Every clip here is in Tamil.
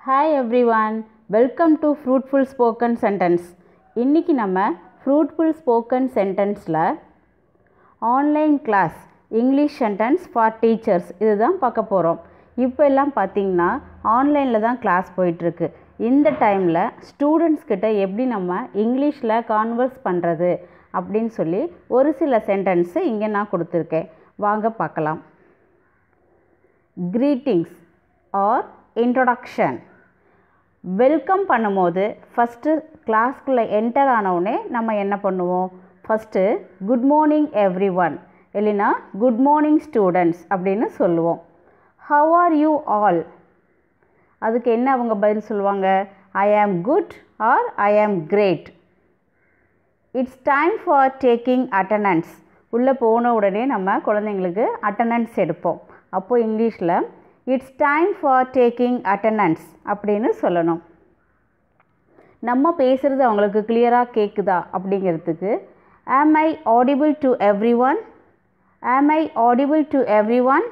hi everyone welcome to fruitful spoken sentence இன்றைக்கி நம்ம ஃப்ரூட்ஃபுல் ஸ்போக்கன் சென்டென்ஸில் online class English sentence for teachers இதுதான் பார்க்க போகிறோம் இப்போ எல்லாம் பார்த்தீங்கன்னா ஆன்லைனில் தான் கிளாஸ் போயிட்டுருக்கு இந்த டைமில் ஸ்டூடெண்ட்ஸ் கிட்ட எப்படி நம்ம இங்கிலீஷில் கான்வர்ஸ் பண்ணுறது அப்படின்னு சொல்லி ஒரு சில சென்டென்ஸு இங்கே நான் கொடுத்துருக்கேன் வாங்க பார்க்கலாம் greetings ஆர் இன்ட்ரொடக்ஷன் வெல்கம் பண்ணும்போது ஃபஸ்ட்டு கிளாஸ்க்குள்ளே என்டர் ஆனவுடனே நம்ம என்ன பண்ணுவோம் first good morning everyone இல்லைன்னா குட் மார்னிங் ஸ்டூடெண்ட்ஸ் அப்படின்னு சொல்லுவோம் ஹவ் ஆர் யூ ஆல் அதுக்கு என்ன அவங்க பதில் சொல்லுவாங்க ஐ ஆம் good or I am great it's time for taking attendance உள்ளே போன உடனே நம்ம குழந்தைங்களுக்கு அட்டண்டன்ஸ் எடுப்போம் அப்போது இங்கிலீஷில் it's time for taking attendance அப்படின்னு சொல்லணும் நம்ம பேசுகிறது அவங்களுக்கு கிளியராக கேட்குதா அப்படிங்கிறதுக்கு am I audible to every one am I audible to every one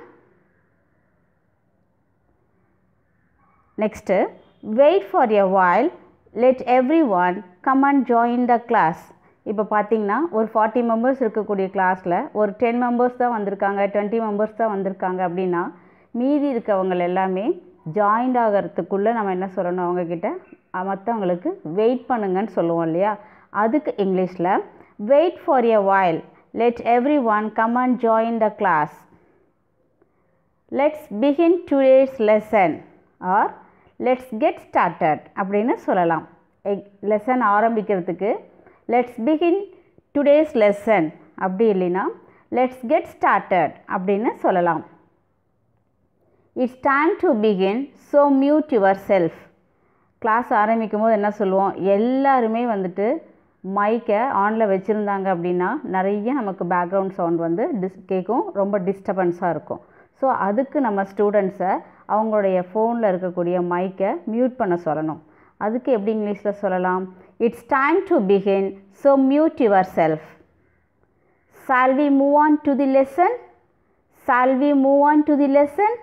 next wait for a while let everyone come and join the class இப்போ பார்த்தீங்கன்னா ஒரு ஃபார்ட்டி மெம்பர்ஸ் இருக்கக்கூடிய கிளாஸில் ஒரு டென் மெம்பர்ஸ் தான் வந்திருக்காங்க டுவெண்ட்டி மெம்பர்ஸ் தான் வந்திருக்காங்க அப்படின்னா மீதி இருக்கவங்க எல்லாமே ஜாயின்ட் ஆகிறதுக்குள்ளே நம்ம என்ன சொல்லணும் அவங்கக்கிட்ட மற்றவங்களுக்கு வெயிட் பண்ணுங்கன்னு சொல்லுவோம் இல்லையா அதுக்கு இங்கிலீஷில் wait for a while let everyone come and join the class let's begin today's lesson or let's get started அப்படின்னு சொல்லலாம் லெசன் ஆரம்பிக்கிறதுக்கு லெட்ஸ் பிகின் டுடேஸ் லெசன் அப்படி இல்லைன்னா லெட்ஸ் கெட் ஸ்டார்டட் அப்படின்னு சொல்லலாம் it's time to begin so mute yourself class ஆரம்பிக்கும் போது என்ன சொல்லுவோம் எல்லாருமே வந்துட்டு மைக்கை ஆனில் வச்சுருந்தாங்க அப்படின்னா நிறைய நமக்கு பேக்ரவுண்ட் சவுண்ட் வந்து டிஸ் கேட்கும் ரொம்ப டிஸ்டர்பன்ஸாக இருக்கும் ஸோ அதுக்கு நம்ம ஸ்டூடெண்ட்ஸை அவங்களுடைய ஃபோனில் இருக்கக்கூடிய மைக்கை மியூட் பண்ண சொல்லணும் அதுக்கு எப்படி இங்கிலீஷில் சொல்லலாம் it's time to begin so mute yourself shall we move on to the lesson shall we move on to the lesson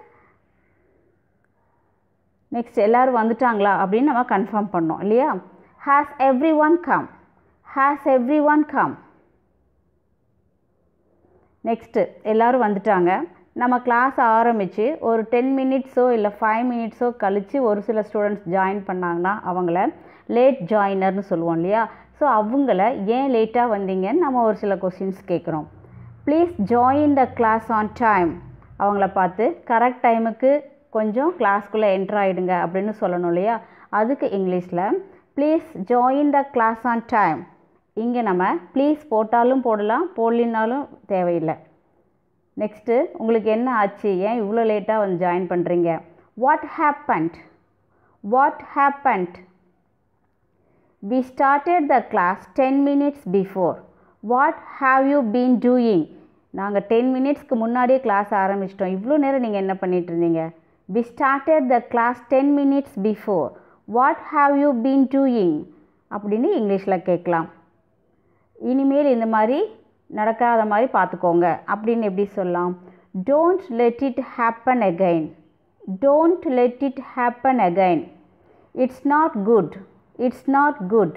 next எல்லோரும் வந்துட்டாங்களா அப்படின்னு நம்ம கன்ஃபார்ம் பண்ணோம் இல்லையா has everyone come has everyone come next எல்லோரும் வந்துட்டாங்க நம்ம கிளாஸ் ஆரம்பித்து ஒரு டென் மினிட்ஸோ இல்லை ஃபைவ் மினிட்ஸோ கழித்து ஒரு சில ஸ்டூடெண்ட்ஸ் ஜாயின் பண்ணாங்கன்னா அவங்கள லேட் ஜாயினர்னு சொல்லுவோம் இல்லையா ஸோ அவங்கள ஏன் லேட்டாக வந்தீங்கன்னு நம்ம ஒரு சில கொஷின்ஸ் கேட்குறோம் please join the class on time அவங்கள பார்த்து கரெக்ட் டைமுக்கு கொஞ்சம் கிளாஸ்க்குள்ளே என்ட்ரு ஆகிடுங்க அப்படின்னு சொல்லணும் இல்லையா அதுக்கு இங்கிலீஷில் please join the class on time இங்கே நம்ம ப்ளீஸ் போட்டாலும் போடலாம் போடலினாலும் தேவையில்லை நெக்ஸ்ட்டு உங்களுக்கு என்ன ஆச்சு ஏன் இவ்வளோ லேட்டாக வந்து ஜாயின் பண்ணுறீங்க what happened what happened we started the class ten minutes before what have you been doing நாங்கள் டென் மினிட்ஸ்க்கு முன்னாடியே கிளாஸ் ஆரம்பிச்சிட்டோம் இவ்வளோ நேரம் நீங்கள் என்ன பண்ணிகிட்டு இருந்தீங்க we started the class ten minutes before what have you been doing அப்படின்னு இங்கிலீஷில் கேட்கலாம் இனிமேல் இந்த மாதிரி நடக்காத மாதிரி பார்த்துக்கோங்க அப்படின்னு எப்படி சொல்லலாம் don't let it happen again don't let it happen again it's not good it's not good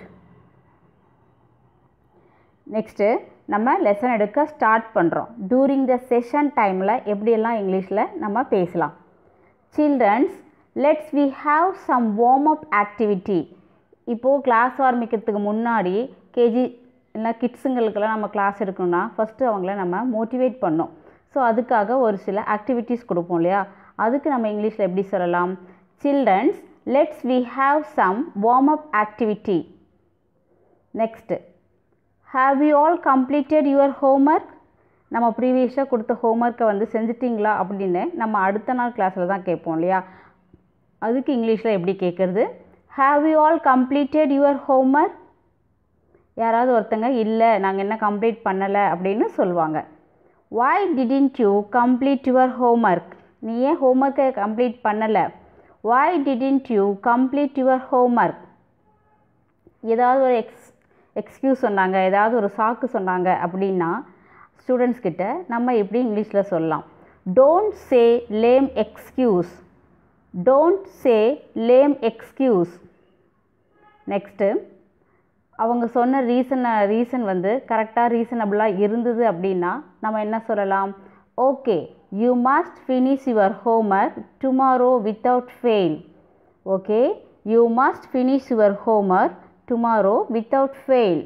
next நம்ம லெசன் எடுக்க ஸ்டார்ட் பண்ணுறோம் டூரிங் த செஷன் டைமில் எப்படியெல்லாம் இங்கிலீஷில் நம்ம பேசலாம் children let's we have some warm up activity இப்போது கிளாஸ் ஆரம்பிக்கிறதுக்கு முன்னாடி கேஜி இல்லை கிட்ஸுங்களுக்கெல்லாம் நம்ம கிளாஸ் எடுக்கணும்னா ஃபஸ்ட்டு அவங்கள நம்ம மோட்டிவேட் பண்ணோம் ஸோ அதுக்காக ஒரு சில ஆக்டிவிட்டீஸ் கொடுப்போம் இல்லையா அதுக்கு நம்ம இங்கிலீஷில் எப்படி சொல்லலாம் childrens let's we have some warm up activity next have you all completed your homework நம்ம ப்ரீவியஸாக கொடுத்த ஹோம்ஒர்க்கை வந்து செஞ்சிட்டிங்களா அப்படின்னு நம்ம அடுத்த நாள் கிளாஸில் தான் கேட்போம் இல்லையா அதுக்கு இங்கிலீஷில் எப்படி கேட்குறது have you all completed your homework யாராவது ஒருத்தங்க இல்லை நாங்கள் என்ன கம்ப்ளீட் பண்ணலை அப்படின்னு சொல்லுவாங்க why didn't you complete your homework நீ ஏன் ஹோம்ஒர்க்கை கம்ப்ளீட் பண்ணலை why didn't you complete your homework ஏதாவது ஒரு எக்ஸ் எக்ஸ்கியூஸ் சொன்னாங்க ஏதாவது ஒரு சாக்கு சொன்னாங்க அப்படின்னா ஸ்டூடெண்ட்ஸ் கிட்ட நம்ம எப்படி இங்கிலீஷில் சொல்லலாம் don't say lame excuse don't say lame excuse next அவங்க சொன்ன ரீசன் ரீசன் வந்து கரெக்டாக ரீசனபிளாக இருந்தது அப்படின்னா நம்ம என்ன சொல்லலாம் okay you must finish your homework tomorrow without fail okay you must finish your homework tomorrow without fail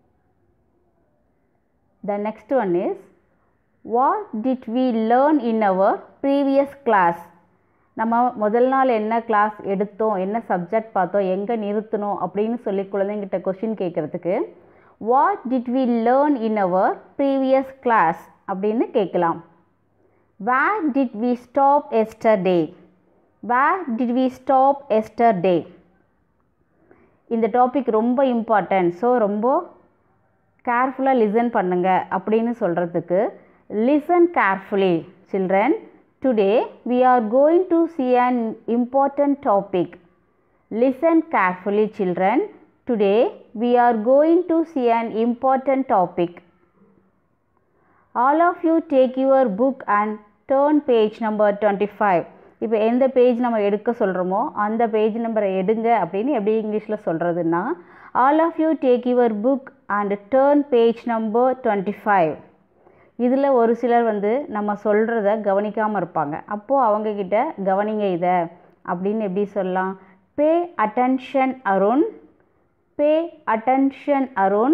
the next one is what did we learn in our previous class நம்ம முதல் நாள் என்ன கிளாஸ் எடுத்தோம் என்ன சப்ஜெக்ட் பார்த்தோம் எங்கே நிறுத்தணும் அப்படின்னு சொல்லி குழந்தைங்கிட்ட கொஷின் கேட்குறதுக்கு what did we learn in our previous class அப்படின்னு கேட்கலாம் where did we stop yesterday where did we stop yesterday இந்த டாபிக் ரொம்ப இம்பார்ட்டன்ட் ஸோ ரொம்ப கேர்ஃபுல்லாக லிசன் பண்ணுங்க அப்படின்னு சொல்கிறதுக்கு listen carefully children today we are going to see an important topic listen carefully children today we are going to see an important topic all of you take your book and turn page number 25 இப்போ எந்த பேஜ் நம்ம எடுக்க சொல்கிறோமோ அந்த பேஜ் நம்பரை எடுங்க அப்படின்னு எப்படி இங்கிலீஷில் சொல்கிறதுன்னா all of you take your book and turn page number twenty five இதில் ஒரு சிலர் வந்து நம்ம சொல்கிறத கவனிக்காமல் இருப்பாங்க அப்போது அவங்கக்கிட்ட கவனிங்க இதை அப்படின்னு எப்படி சொல்லலாம் pay attention Arun pay attention Arun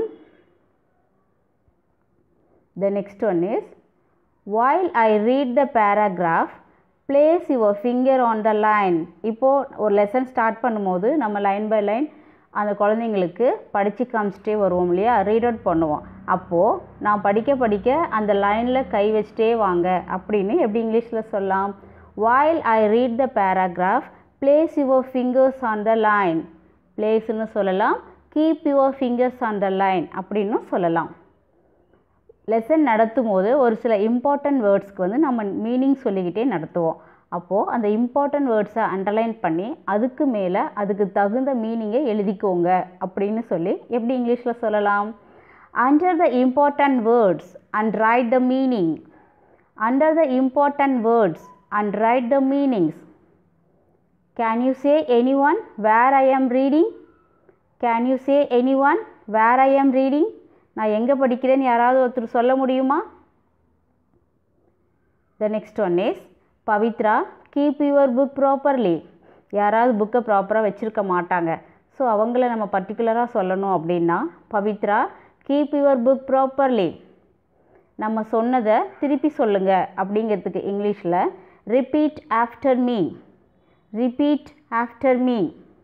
the next one is while I read the paragraph place your finger on the line இப்போது ஒரு லெசன் ஸ்டார்ட் பண்ணும்போது நம்ம லைன் பை லைன் அந்த குழந்தைங்களுக்கு படித்து காமிச்சிட்டே வருவோம் இல்லையா ரீட் அவுட் பண்ணுவோம் அப்போது நான் படிக்க படிக்க அந்த லைனில் கை வச்சிட்டே வாங்க அப்படின்னு எப்படி இங்கிலீஷில் சொல்லலாம் while I read the paragraph place your fingers on the line பிளேஸ்னு சொல்லலாம் keep your fingers on the line அப்படின்னு சொல்லலாம் லெசன் நடத்தும் போது ஒரு சில இம்பார்ட்டன்ட் வேர்ட்ஸ்க்கு வந்து நம்ம மீனிங் சொல்லிக்கிட்டே நடத்துவோம் அப்போது அந்த இம்பார்ட்டன்ட் வேர்ட்ஸை அண்டர்லைன் பண்ணி அதுக்கு மேலே அதுக்கு தகுந்த மீனிங்கை எழுதிக்கோங்க அப்படின்னு சொல்லி எப்படி இங்கிலீஷில் சொல்லலாம் under the important words and write the meaning under the important words and write the meanings can you say any one where I am reading can you say any one where I am reading நான் எங்கே படிக்கிறேன்னு யாராவது ஒருத்தர் சொல்ல முடியுமா the next one is Pavithra keep your book properly யாராவது புக்கை ப்ராப்பராக வச்சுருக்க மாட்டாங்க ஸோ அவங்கள நம்ம பர்டிகுலராக சொல்லணும் அப்படின்னா Pavithra keep your book properly நம்ம சொன்னதை திருப்பி சொல்லுங்க அப்படிங்கிறதுக்கு இங்கிலீஷில் repeat after me repeat after me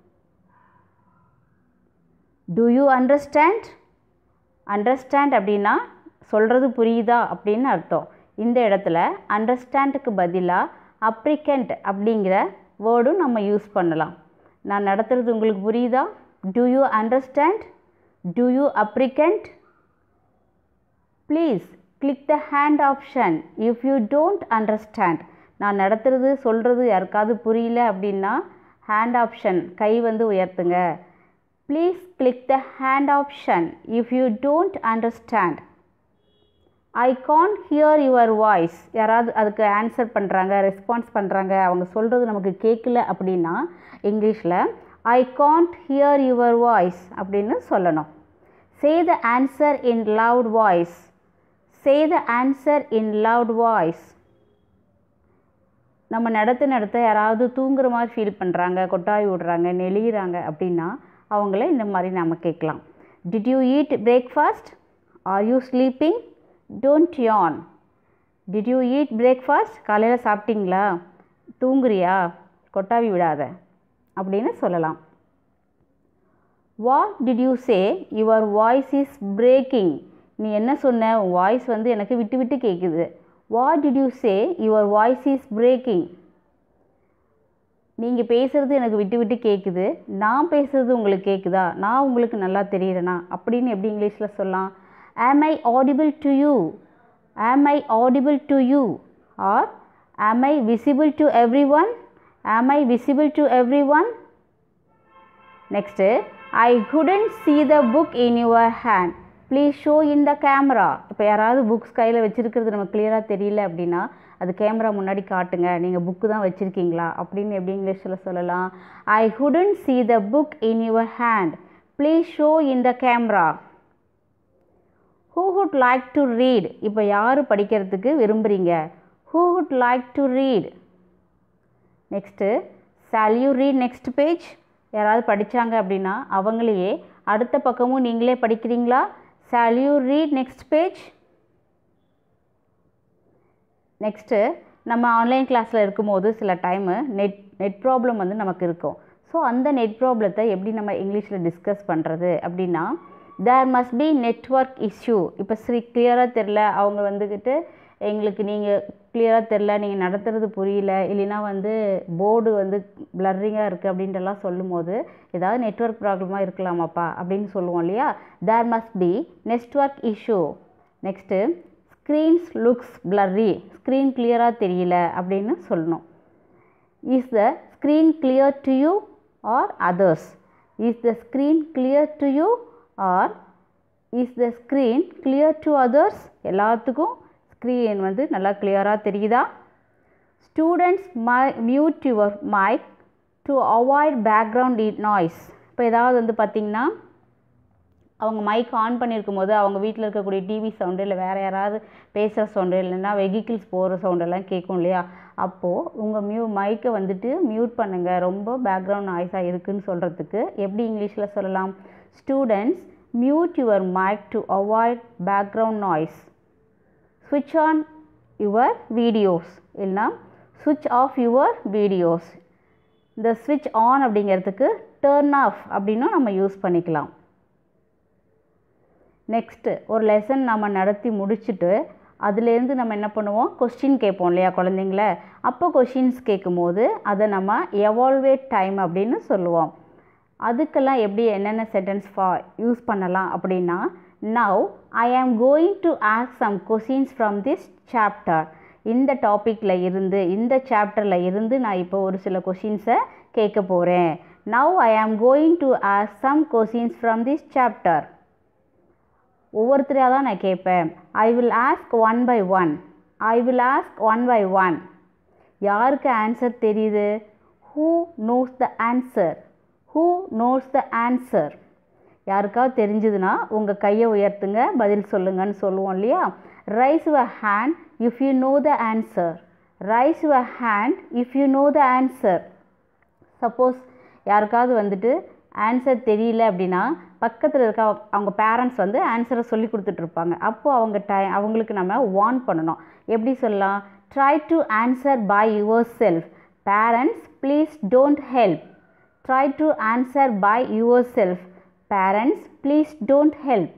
do you understand understand அப்படின்னா சொல்கிறது புரியுதா அப்படின்னு அர்த்தம் இந்த இடத்துல அண்டர்ஸ்டாண்டுக்கு பதிலாக அப்ரிகண்ட் அப்படிங்கிற வேர்டும் நம்ம யூஸ் பண்ணலாம் நான் நடத்துகிறது உங்களுக்கு புரியுதா do you understand do you apprehend please click the hand option if you don't understand நான் நடத்துறது சொல்கிறது யாருக்காவது புரியல அப்படின்னா ஹேண்ட் ஆப்ஷன் கை வந்து உயர்த்துங்க please click the hand option if you don't understand I can't hear your voice யாராவது அதுக்கு ஆன்சர் பண்ணுறாங்க ரெஸ்பான்ஸ் பண்ணுறாங்க அவங்க சொல்கிறது நமக்கு கேட்கல அப்படின்னா இங்கிலீஷில் I can't hear your voice அப்படின்னு சொல்லணும் say the answer in loud voice say the answer in loud voice நம்ம நடத்த நடத்த யாராவது தூங்குற மாதிரி ஃபீல் பண்ணுறாங்க கொட்டாய் விடுறாங்க நெளிகிறாங்க அப்படின்னா அவங்கள இந்த மாதிரி நம்ம கேட்கலாம் did you eat breakfast are you sleeping don't yawn did you eat breakfast காலையில் சாப்பிட்டீங்களா தூங்குறியா கொட்டாவி விடாத அப்படின்னு சொல்லலாம் what did you say your voice is breaking நீ என்ன சொன்ன உன் வாய்ஸ் வந்து எனக்கு விட்டு விட்டு கேட்குது what did you say your voice is breaking நீங்கள் பேசுகிறது எனக்கு விட்டு விட்டு கேட்குது நான் பேசுகிறது உங்களுக்கு கேட்குதா நான் உங்களுக்கு நல்லா தெரியுறேனா அப்படின்னு எப்படி இங்கிலீஷில் சொல்லலாம் ஆம் I audible to you am I audible to you are am I visible to every one am I visible to every one next I couldn't see the book in your hand please show in the camera இப்போ யாராவது புக்ஸ் கையில் வச்சுருக்கிறது நமக்கு கிளியராக தெரியல அப்படின்னா அது கேமரா முன்னாடி காட்டுங்க நீங்கள் புக்கு தான் வச்சுருக்கீங்களா அப்படின்னு எப்படி இங்கிலீஷில் சொல்லலாம் I couldn't see the book in your hand please show in the camera who would like to read இப்போ யார் படிக்கிறதுக்கு விரும்புகிறீங்க who would like to read next shall you read next page யாராவது படித்தாங்க அப்படின்னா அவங்களையே அடுத்த பக்கமும் நீங்களே படிக்கிறீங்களா shall you read next page next நம்ம ஆன்லைன் கிளாஸில் இருக்கும்போது சில டைமு நெட் நெட் ப்ராப்ளம் வந்து நமக்கு இருக்கும் ஸோ அந்த நெட் ப்ராப்ளத்தை எப்படி நம்ம இங்கிலீஷில் டிஸ்கஸ் பண்ணுறது அப்படின்னா there must be network issue இப்போ ஸ்ரீ கிளியராக தெரில அவங்க வந்துக்கிட்டு எங்களுக்கு நீங்கள் கிளியராக தெரில நீங்கள் நடத்துறது புரியல இல்லைன்னா வந்து போர்டு வந்து பிளர்ரிங்காக இருக்குது அப்படின்ட்டுலாம் சொல்லும்போது ஏதாவது நெட்ஒர்க் ப்ராப்ளமாக இருக்கலாமாப்பா அப்படின்னு சொல்லுவோம் இல்லையா there must be network issue next screens looks blurry screen கிளியராக தெரியல அப்படின்னு சொல்லணும் is the screen clear to you or others is the screen clear to you or is the screen clear to others எல்லாத்துக்கும் ஸ்க்ரீன் வந்து நல்லா கிளியராக தெரியுதா students my mute your mic to avoid background noise இப்போ ஏதாவது வந்து பார்த்திங்கன்னா அவங்க மைக் ஆன் பண்ணியிருக்கும் போது அவங்க வீட்டில் இருக்கக்கூடிய டிவி சவுண்டு இல்லை வேறு யாராவது பேசுகிற சவுண்டு இல்லைன்னா வெஹிக்கிள்ஸ் போகிற சவுண்டெல்லாம் கேட்கும் இல்லையா அப்போது உங்கள் மியூ மைக்கை வந்துட்டு மியூட் பண்ணுங்கள் ரொம்ப பேக்ரவுண்ட் நாய்ஸாக இருக்குதுன்னு சொல்கிறதுக்கு எப்படி இங்கிலீஷில் சொல்லலாம் students mute your mic to avoid background noise ஸ்விட்ச் ஆன் யுவர் வீடியோஸ் இல்லைனா ஸ்விட்ச் ஆஃப் யுவர் வீடியோஸ் இந்த ஸ்விட்ச் ஆன் அப்படிங்கிறதுக்கு டேர்ன் ஆஃப் அப்படின்னும் நம்ம யூஸ் பண்ணிக்கலாம் நெக்ஸ்ட்டு ஒரு லெசன் நம்ம நடத்தி முடிச்சுட்டு அதுலேருந்து நம்ம என்ன பண்ணுவோம் கொஸ்டின் கேட்போம் இல்லையா குழந்தைங்கள அப்போ கொஷின்ஸ் கேட்கும்போது அதை நம்ம எவால்வேட் டைம் அப்படின்னு சொல்லுவோம் அதுக்கெல்லாம் எப்படி என்னென்ன சென்டென்ஸ் ஃபா யூஸ் பண்ணலாம் அப்படின்னா now I am going to ask some questions from this chapter இந்த டாப்பிக்கில் இருந்து இந்த சாப்டரில் இருந்து நான் இப்போ ஒரு சில கொஷின்ஸை கேட்க போகிறேன் now I am going to ask some questions from this chapter ஒவ்வொருத்தரையாக தான் நான் கேட்பேன் I will ask one by one I will ask one by one யாருக்கு ஆன்சர் தெரியுது who knows the answer who knows the answer யாருக்காவது தெரிஞ்சதுன்னா உங்கள் கையை உயர்த்துங்க பதில் சொல்லுங்கன்னு சொல்லுவோம் இல்லையா raise your hand if you know the answer raise your hand if you know the answer suppose யாருக்காவது வந்துட்டு ஆன்சர் தெரியல அப்படின்னா பக்கத்தில் இருக்க அவங்க பேரண்ட்ஸ் வந்து ஆன்சரை சொல்லி கொடுத்துட்ருப்பாங்க அப்போது அவங்க டை அவங்களுக்கு நம்ம வார்ன் பண்ணணும் எப்படி சொல்லலாம் try to answer by yourself parents please don't help try to answer by yourself parents please don't help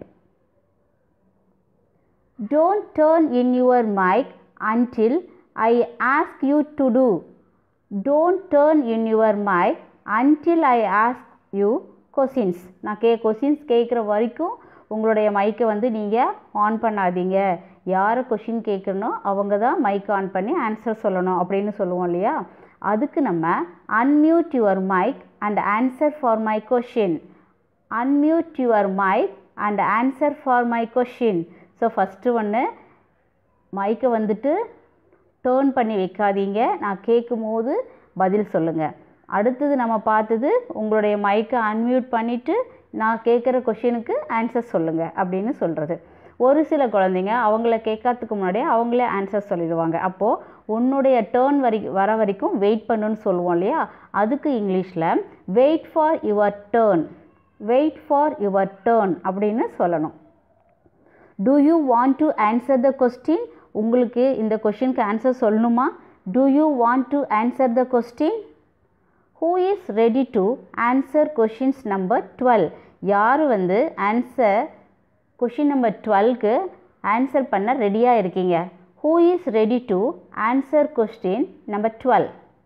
don't turn in your mic until I ask you to do don't turn in your mic until I ask you questions நான் கே கொஷின்ஸ் கேட்குற வரைக்கும் உங்களுடைய மைக்கை வந்து நீங்கள் ஆன் பண்ணாதீங்க யாரை கொஷின் கேட்கணும் அவங்க தான் மைக் ஆன் பண்ணி ஆன்சர் சொல்லணும் அப்படின்னு சொல்லுவோம் இல்லையா அதுக்கு நம்ம unmute your mic and answer for my question unmute your mic and answer for my question so first ஒன்று மைக்கை வந்துட்டு டேர்ன் பண்ணி வைக்காதீங்க நான் கேட்கும் போது பதில் சொல்லுங்கள் அடுத்தது நம்ம பார்த்தது உங்களுடைய மைக்கை அன்மியூட் பண்ணிவிட்டு நான் கேட்குற கொஷினுக்கு ஆன்சர் சொல்லுங்கள் அப்படின்னு சொல்கிறது ஒரு சில குழந்தைங்க அவங்கள கேட்கறதுக்கு முன்னாடியே அவங்களே ஆன்சர் சொல்லிடுவாங்க அப்போது உன்னுடைய டேர்ன் வரை வர வரைக்கும் வெயிட் பண்ணுன்னு சொல்லுவோம் இல்லையா அதுக்கு இங்கிலீஷில் wait for your turn wait for your turn அப்படின்னு சொல்லணும் do you want to answer the question உங்களுக்கு இந்த கொஷினுக்கு ஆன்சர் சொல்லணுமா do you want to answer the question who is ready to answer questions number twelve யார் வந்து ஆன்சர் கொஷின் நம்பர் டுவெல்க்கு ஆன்சர் பண்ண ரெடியாக இருக்கீங்க who is ready to answer question number twelve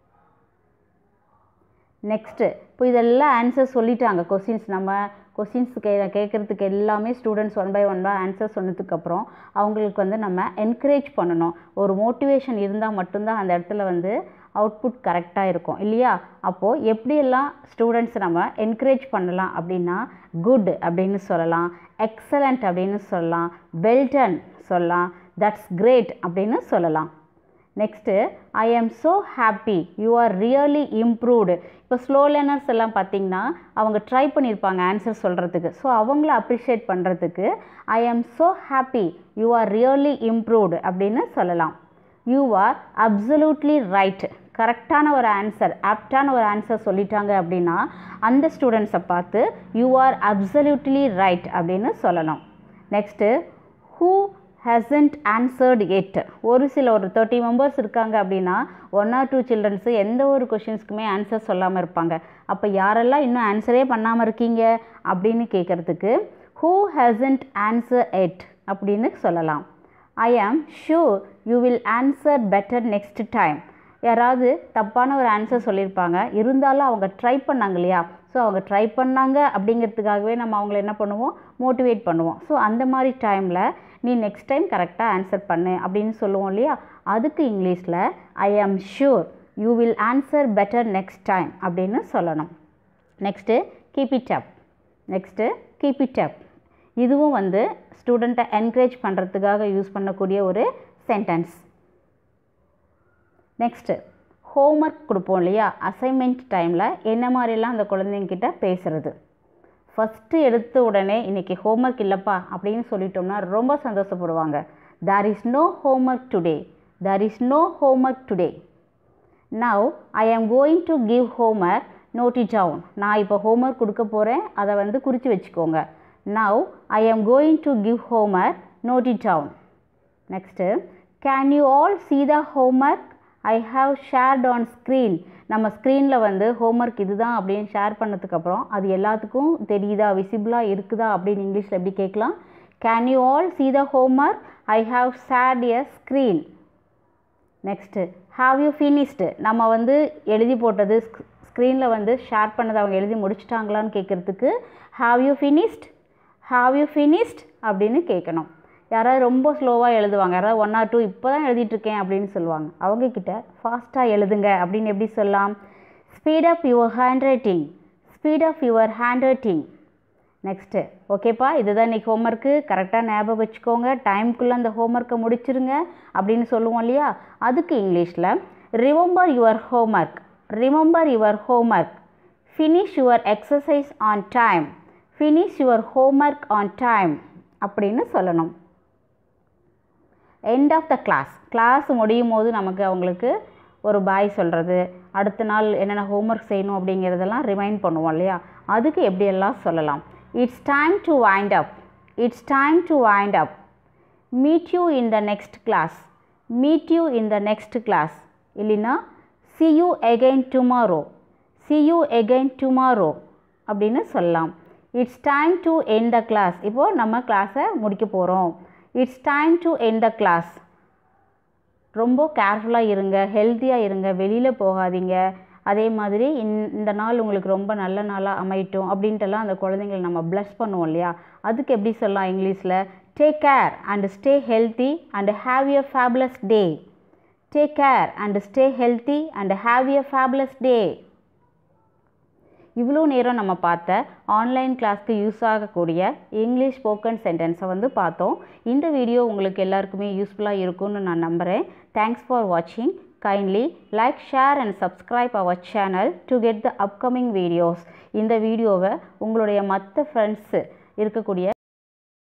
next இப்போ இதெல்லாம் ஆன்சர் சொல்லிட்டாங்க கொஸ்டின்ஸ் நம்ம கொஸ்டின்ஸ் கே கேட்குறதுக்கு எல்லாமே ஸ்டூடெண்ட்ஸ் ஒன் பை ஒன்னாக ஆன்சர் சொன்னதுக்கப்புறம் அவங்களுக்கு வந்து நம்ம என்கரேஜ் பண்ணணும் ஒரு மோட்டிவேஷன் இருந்தால் மட்டும்தான் அந்த இடத்துல வந்து அவுட்புட் கரெக்டாக இருக்கும் இல்லையா அப்போது எப்படியெல்லாம் ஸ்டூடெண்ட்ஸ் நம்ம என்கரேஜ் பண்ணலாம் அப்படின்னா குட் அப்படின்னு சொல்லலாம் எக்ஸலண்ட் அப்படின்னு சொல்லலாம் வெல்டன் சொல்லலாம் தட்ஸ் கிரேட் அப்படின்னு சொல்லலாம் next I am so happy you are really improved இப்போ ஸ்லோ லேர்னர்ஸ் எல்லாம் பார்த்தீங்கன்னா அவங்க ட்ரை பண்ணியிருப்பாங்க ஆன்சர் சொல்கிறதுக்கு ஸோ அவங்கள அப்ரிஷியேட் பண்ணுறதுக்கு I am so happy you are really improved அப்படின்னு சொல்லலாம் யூ ஆர் அப்சல்யூட்லி ரைட் கரெக்டான ஒரு ஆன்சர் ஆப்டான ஒரு ஆன்சர் சொல்லிட்டாங்க அப்படின்னா அந்த ஸ்டூடெண்ட்ஸை பார்த்து யூ ஆர் அப்சல்யூட்லி ரைட் அப்படின்னு சொல்லலாம் next who hasn't answered yet ஒரு சில ஒரு தேர்ட்டி மெம்பர்ஸ் இருக்காங்க அப்படின்னா ஒன் ஆர் டூ சில்ட்ரன்ஸு எந்த ஒரு கொஷின்ஸ்க்குமே ஆன்சர் சொல்லாமல் இருப்பாங்க அப்போ யாரெல்லாம் இன்னும் ஆன்சரே பண்ணாமல் இருக்கீங்க அப்படின்னு கேட்குறதுக்கு ஹூ ஹசன்ட் ஆன்சர் எட் அப்படின்னு சொல்லலாம் I am sure you will answer better next time யாராவது தப்பான ஒரு ஆன்சர் சொல்லியிருப்பாங்க இருந்தாலும் அவங்க ட்ரை பண்ணாங்க இல்லையா ஸோ அவங்க ட்ரை பண்ணாங்க அப்படிங்கிறதுக்காகவே நம்ம அவங்கள என்ன பண்ணுவோம் மோட்டிவேட் பண்ணுவோம் ஸோ அந்த மாதிரி டைமில் நீ நெக்ஸ்ட் டைம் கரெக்டாக ஆன்சர் பண்ணு அப்படின்னு சொல்லுவோம் இல்லையா அதுக்கு இங்கிலீஷில் I am sure you will answer better next time அப்படின்னு சொல்லணும் next keep it up next keep it up இதுவும் வந்து ஸ்டூடெண்ட்டை என்கரேஜ் பண்ணுறதுக்காக யூஸ் பண்ணக்கூடிய ஒரு சென்டென்ஸ் நெக்ஸ்ட்டு ஹோம்ஒர்க் கொடுப்போம் இல்லையா அசைன்மெண்ட் டைமில் என்ன மாதிரிலாம் அந்த குழந்தைங்கிட்ட பேசுகிறது ஃபஸ்ட்டு எடுத்த உடனே இன்றைக்கி ஹோம்ஒர்க் இல்லைப்பா அப்படின்னு சொல்லிட்டோம்னா ரொம்ப சந்தோஷப்படுவாங்க there is no homework today there is no homework today now I am going to give homework note it down நான் இப்போ ஹோம்ஒர்க் கொடுக்க போகிறேன் அதை வந்து குறித்து வச்சுக்கோங்க now I am going to give homework note it down next can you all see the homework I have shared on screen நம்ம ஸ்க்ரீனில் வந்து ஹோம்ஒர்க் இதுதான் அப்படின்னு ஷேர் பண்ணதுக்கப்புறம் அது எல்லாத்துக்கும் தெரியுதா விசிபிளாக இருக்குதா அப்படின்னு இங்கிலீஷில் எப்படி கேட்கலாம் can you all see the homework I have shared a screen next have you finished நம்ம வந்து எழுதி போட்டது ஸ்க்ரீனில் வந்து ஷேர் பண்ணதை அவங்க எழுதி முடிச்சிட்டாங்களான்னு கேட்குறதுக்கு have you finished have you finished அப்படின்னு கேட்கணும் யாராவது ரொம்ப ஸ்லோவாக எழுதுவாங்க யாராவது ஒன் ஆர் டூ இப்போ தான் எழுதிட்டுருக்கேன் அப்படின்னு சொல்லுவாங்க அவங்கக்கிட்ட ஃபாஸ்ட்டாக எழுதுங்க அப்படின்னு எப்படி சொல்லலாம் speed up your handwriting speed up your handwriting next ஓகேப்பா இதுதான் இன்றைக்கி ஹோம்ஒர்க்கு கரெக்டாக ஞாபகம் வச்சுக்கோங்க டைம்குள்ளே அந்த ஹோம்ஒர்க்கை முடிச்சிருங்க அப்படின்னு சொல்லுவோம் இல்லையா அதுக்கு இங்கிலீஷில் remember your homework remember your homework finish your exercise on time finish your homework on time அப்படின்னு சொல்லணும் end of the class class முடியும் போது நமக்கு அவங்களுக்கு ஒரு பாய் சொல்கிறது அடுத்த நாள் என்னென்ன ஹோம்ஒர்க் செய்யணும் அப்படிங்கிறதெல்லாம் ரிமைண்ட் பண்ணுவோம் இல்லையா அதுக்கு எப்படியெல்லாம் சொல்லலாம் it's time to wind up it's time to wind up meet you in the next class meet you in the next class இல்லைன்னா see you again tomorrow see you again tomorrow அப்படின்னு சொல்லலாம் it's time to end the class இப்போது நம்ம கிளாஸை முடிக்க போகிறோம் it's time to end the class ரொம்ப கேர்ஃபுல்லாக இருங்க ஹெல்த்தியாக இருங்க வெளியில் போகாதீங்க அதே மாதிரி இந்- இந்த நாள் உங்களுக்கு ரொம்ப நல்ல நாளாக அமையட்டும் அப்படின்ட்டுலாம் அந்த குழந்தைங்களை நம்ம ப்ளஸ் பண்ணுவோம் இல்லையா அதுக்கு எப்படி சொல்லலாம் இங்கிலீஷில் take care and stay healthy and have a fabulous day take care and stay healthy and have a fabulous day இவ்வளோ நேரம் நம்ம பார்த்த ஆன்லைன் கிளாஸ்க்கு யூஸ் ஆகக்கூடிய இங்கிலீஷ் ஸ்போக்கன் சென்டென்ஸை வந்து பார்த்தோம் இந்த வீடியோ உங்களுக்கு எல்லாருக்குமே யூஸ்ஃபுல்லாக இருக்கும்னு நான் நம்புகிறேன் தேங்க்ஸ் ஃபார் வாட்சிங் kindly like share and subscribe our channel to get the upcoming videos இந்த வீடியோவை உங்களுடைய மற்ற ஃப்ரெண்ட்ஸு இருக்கக்கூடிய